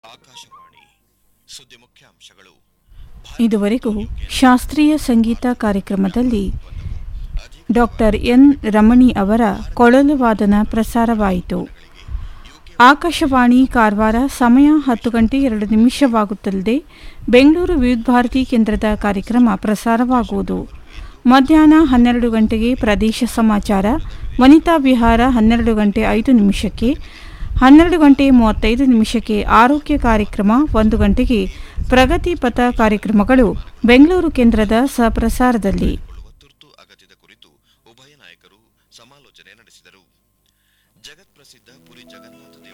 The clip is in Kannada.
ಆಕಾಶವಾಣಿ ಸುದ್ದಿ ಮುಖ್ಯಾಂಶಗಳು ಇದುವರೆಗೂ ಶಾಸ್ತ್ರೀಯ ಸಂಗೀತ ಕಾರ್ಯಕ್ರಮದಲ್ಲಿ ಡಾಕ್ಟರ್ ಎನ್ ರಮಣಿ ಅವರ ಕೊಳಲು ವಾದನ ಪ್ರಸಾರವಾಯಿತು ಆಕಾಶವಾಣಿ ಕಾರವಾರ ಸಮಯ ಹತ್ತು ಗಂಟೆ ಎರಡು ನಿಮಿಷವಾಗುತ್ತಲಿದೆ ಬೆಂಗಳೂರು ವಿವಿಧ ಭಾರತಿ ಕೇಂದ್ರದ ಕಾರ್ಯಕ್ರಮ ಪ್ರಸಾರವಾಗುವುದು ಮಧ್ಯಾಹ್ನ ಹನ್ನೆರಡು ಗಂಟೆಗೆ ಪ್ರದೇಶ ಸಮಾಚಾರ ವನಿತಾ ವಿಹಾರ ಹನ್ನೆರಡು ಗಂಟೆ ಐದು ನಿಮಿಷಕ್ಕೆ ಹನ್ನೆರಡು ಗಂಟೆ ಮೂವತ್ತೈದು ನಿಮಿಷಕ್ಕೆ ಆರೋಗ್ಯ ಕಾರ್ಯಕ್ರಮ ಒಂದು ಗಂಟೆಗೆ ಪ್ರಗತಿ ಪಥ ಕಾರ್ಯಕ್ರಮಗಳು ಬೆಂಗಳೂರು ಕೇಂದ್ರದ ಸಹಪ್ರಸಾರದಲ್ಲಿ